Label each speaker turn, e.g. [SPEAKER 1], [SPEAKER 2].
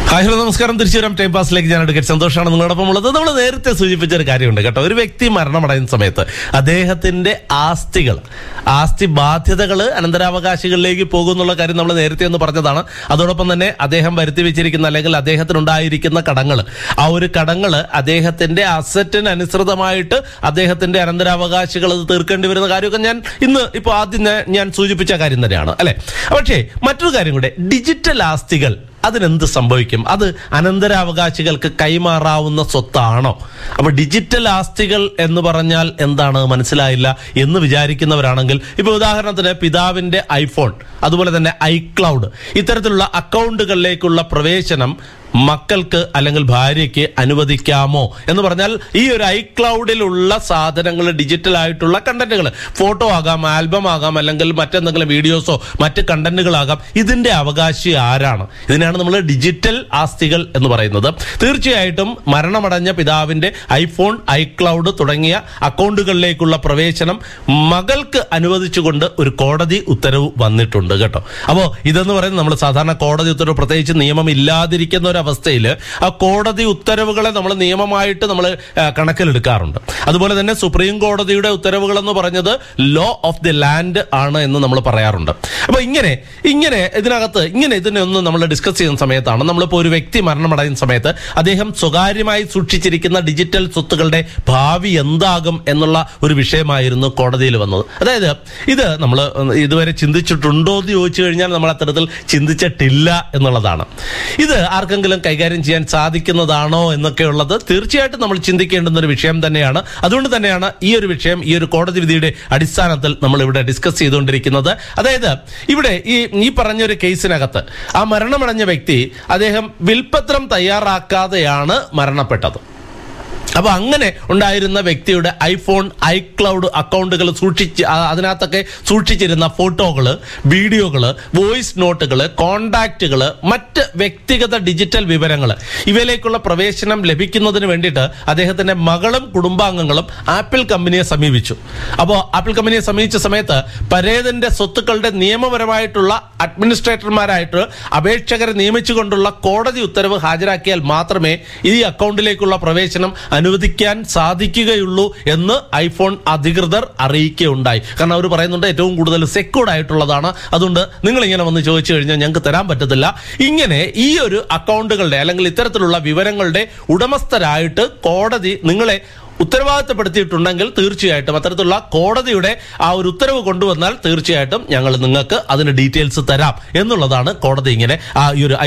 [SPEAKER 1] hi hello നമസ്കാരം തിരിച്ചു വരാം ടൈം പാസിലേക്ക് ഞാൻ എടുക്കട്ടെ സന്തോഷമാണ് നിങ്ങളോടൊപ്പം ഉള്ളത് നമ്മൾ നേരത്തെ സൂചിപ്പിച്ച ഒരു കാര്യമുണ്ട് കേട്ടോ ഒരു വ്യക്തി മരണമടയുന്ന സമയത്ത് അദ്ദേഹത്തിന്റെ ആസ്തികൾ ആസ്തി ബാധ്യതകൾ അനന്തരാവകാശികളിലേക്ക് പോകുന്നുള്ള കാര്യം നമ്മൾ നേരത്തെ ഒന്ന് പറഞ്ഞതാണ് അതോടൊപ്പം തന്നെ അദ്ദേഹം വരുത്തി വെച്ചിരിക്കുന്ന അല്ലെങ്കിൽ അദ്ദേഹത്തിനുണ്ടായിരിക്കുന്ന കടങ്ങൾ ആ ഒരു കടങ്ങൾ അദ്ദേഹത്തിന്റെ അസറ്റിന് അനുസൃതമായിട്ട് അദ്ദേഹത്തിന്റെ അനന്തരാവകാശികൾ അത് തീർക്കേണ്ടി വരുന്ന കാര്യമൊക്കെ ഞാൻ ഇന്ന് ഇപ്പോൾ ആദ്യം ഞാൻ- ഞാൻ സൂചിപ്പിച്ച കാര്യം തന്നെയാണ് അല്ലെ പക്ഷേ മറ്റൊരു കാര്യം കൂടെ ഡിജിറ്റൽ ആസ്തികൾ അതിനെന്ത് സംഭവിക്കും അത് അനന്തരാവകാശികൾക്ക് കൈമാറാവുന്ന സ്വത്താണോ അപ്പൊ ഡിജിറ്റൽ ആസ്തികൾ എന്ന് പറഞ്ഞാൽ എന്താണ് മനസ്സിലായില്ല എന്ന് വിചാരിക്കുന്നവരാണെങ്കിൽ ഇപ്പൊ ഉദാഹരണത്തിന് പിതാവിന്റെ ഐഫോൺ അതുപോലെ തന്നെ ഐക്ലൗഡ് ഇത്തരത്തിലുള്ള അക്കൗണ്ടുകളിലേക്കുള്ള പ്രവേശനം മക്കൾക്ക് അല്ലെങ്കിൽ ഭാര്യയ്ക്ക് അനുവദിക്കാമോ എന്ന് പറഞ്ഞാൽ ഈ ഒരു ഐക്ലൗഡിലുള്ള സാധനങ്ങൾ ഡിജിറ്റൽ ആയിട്ടുള്ള കണ്ടന്റുകൾ ഫോട്ടോ ആകാം ആൽബം ആകാം അല്ലെങ്കിൽ മറ്റെന്തെങ്കിലും വീഡിയോസോ മറ്റ് കണ്ടന്റുകളാകാം ഇതിന്റെ അവകാശി ആരാണ് ഇതിനാണ് നമ്മൾ ഡിജിറ്റൽ ആസ്തികൾ എന്ന് പറയുന്നത് തീർച്ചയായിട്ടും മരണമടഞ്ഞ പിതാവിന്റെ ഐഫോൺ ഐക്ലൗഡ് തുടങ്ങിയ അക്കൗണ്ടുകളിലേക്കുള്ള പ്രവേശനം മകൾക്ക് അനുവദിച്ചുകൊണ്ട് ഒരു കോടതി ഉത്തരവ് വന്നിട്ടുണ്ട് കേട്ടോ അപ്പോൾ ഇതെന്ന് പറയുന്നത് നമ്മൾ സാധാരണ കോടതി ഉത്തരവ് പ്രത്യേകിച്ച് നിയമം ഇല്ലാതിരിക്കുന്ന ഒരു അവസ്ഥയിൽ ആ കോടതി ഉത്തരവുകളെ നമ്മൾ നിയമമായിട്ട് നമ്മൾ കണക്കിലെടുക്കാറുണ്ട് അതുപോലെ തന്നെ സുപ്രീം കോടതിയുടെ ഉത്തരവുകൾ എന്ന് പറഞ്ഞത് ലോ ഓഫ് ദി ലാൻഡ് ആണ് എന്ന് നമ്മൾ പറയാറുണ്ട് അപ്പൊ ഇങ്ങനെ ഇങ്ങനെ ഇതിനകത്ത് ഇങ്ങനെ ഇതിനെ ഒന്ന് നമ്മൾ ഡിസ്കസ് ചെയ്യുന്ന സമയത്താണ് നമ്മളിപ്പോൾ ഒരു വ്യക്തി മരണമടയുന്ന സമയത്ത് അദ്ദേഹം സ്വകാര്യമായി സൂക്ഷിച്ചിരിക്കുന്ന ഡിജിറ്റൽ സ്വത്തുക്കളുടെ ഭാവി എന്താകും എന്നുള്ള ഒരു വിഷയമായിരുന്നു കോടതിയിൽ വന്നത് അതായത് ഇത് നമ്മൾ ഇതുവരെ ചിന്തിച്ചിട്ടുണ്ടോ എന്ന് ചോദിച്ചു കഴിഞ്ഞാൽ നമ്മൾ അത്തരത്തിൽ ചിന്തിച്ചിട്ടില്ല എന്നുള്ളതാണ് ഇത് ആർക്കെങ്കിലും കൈകാര്യം ചെയ്യാൻ സാധിക്കുന്നതാണോ എന്നൊക്കെയുള്ളത് തീർച്ചയായിട്ടും നമ്മൾ ചിന്തിക്കേണ്ടുന്ന ഒരു വിഷയം തന്നെയാണ് അതുകൊണ്ട് തന്നെയാണ് ഈ ഒരു വിഷയം ഈ ഒരു കോടതി വിധിയുടെ അടിസ്ഥാനത്തിൽ നമ്മൾ ഇവിടെ ഡിസ്കസ് ചെയ്തുകൊണ്ടിരിക്കുന്നത് അതായത് ഇവിടെ ഈ ഈ പറഞ്ഞ ഒരു കേസിനകത്ത് ആ മരണമടഞ്ഞ വ്യക്തി അദ്ദേഹം വിൽപത്രം തയ്യാറാക്കാതെയാണ് മരണപ്പെട്ടത് അപ്പൊ അങ്ങനെ ഉണ്ടായിരുന്ന വ്യക്തിയുടെ ഐഫോൺ ഐക്ലൗഡ് അക്കൗണ്ടുകൾ സൂക്ഷിച്ച് ആ, അതിനകത്തൊക്കെ സൂക്ഷിച്ചിരുന്ന ഫോട്ടോകള് വീഡിയോകള് വോയിസ് നോട്ടുകള് കോണ്ടാക്റ്റുകള് മറ്റ് വ്യക്തിഗത ഡിജിറ്റൽ വിവരങ്ങൾ ഇവയിലേക്കുള്ള പ്രവേശനം ലഭിക്കുന്നതിന് വേണ്ടിയിട്ട് അദ്ദേഹത്തിന്റെ മകളും കുടുംബാംഗങ്ങളും ആപ്പിൾ കമ്പനിയെ സമീപിച്ചു അപ്പോൾ ആപ്പിൾ കമ്പനിയെ സമീപിച്ച സമയത്ത് പരേതന്റെ സ്വത്തുക്കളുടെ നിയമപരമായിട്ടുള്ള അഡ്മിനിസ്ട്രേറ്റർമാരായിട്ട് അപേക്ഷകരെ നിയമിച്ചുകൊണ്ടുള്ള കോടതി ഉത്തരവ് ഹാജരാക്കിയാൽ മാത്രമേ ഈ അക്കൗണ്ടിലേക്കുള്ള പ്രവേശനം അനുവദിക്കാൻ സാധിക്കുകയുള്ളൂ എന്ന് ഐഫോൺ അധികൃതർ അറിയിക്കുകയുണ്ടായി കാരണം അവർ പറയുന്നുണ്ട് ഏറ്റവും കൂടുതൽ സെക്യൂർഡ് ആയിട്ടുള്ളതാണ് അതുകൊണ്ട് നിങ്ങൾ ഇങ്ങനെ വന്ന് ചോദിച്ചു കഴിഞ്ഞാൽ ഞങ്ങൾക്ക് തരാൻ പറ്റത്തില്ല ഇങ്ങനെ ഈ ഒരു അക്കൗണ്ടുകളുടെ അല്ലെങ്കിൽ ഇത്തരത്തിലുള്ള വിവരങ്ങളുടെ ഉടമസ്ഥരായിട്ട് കോടതി നിങ്ങളെ ഉത്തരവാദിത്തപ്പെടുത്തിയിട്ടുണ്ടെങ്കിൽ തീർച്ചയായിട്ടും അത്തരത്തിലുള്ള കോടതിയുടെ ആ ഒരു ഉത്തരവ് കൊണ്ടുവന്നാൽ തീർച്ചയായിട്ടും ഞങ്ങൾ നിങ്ങൾക്ക് അതിന് ഡീറ്റെയിൽസ് തരാം എന്നുള്ളതാണ് കോടതി ഇങ്ങനെ ആ ഈ ഒരു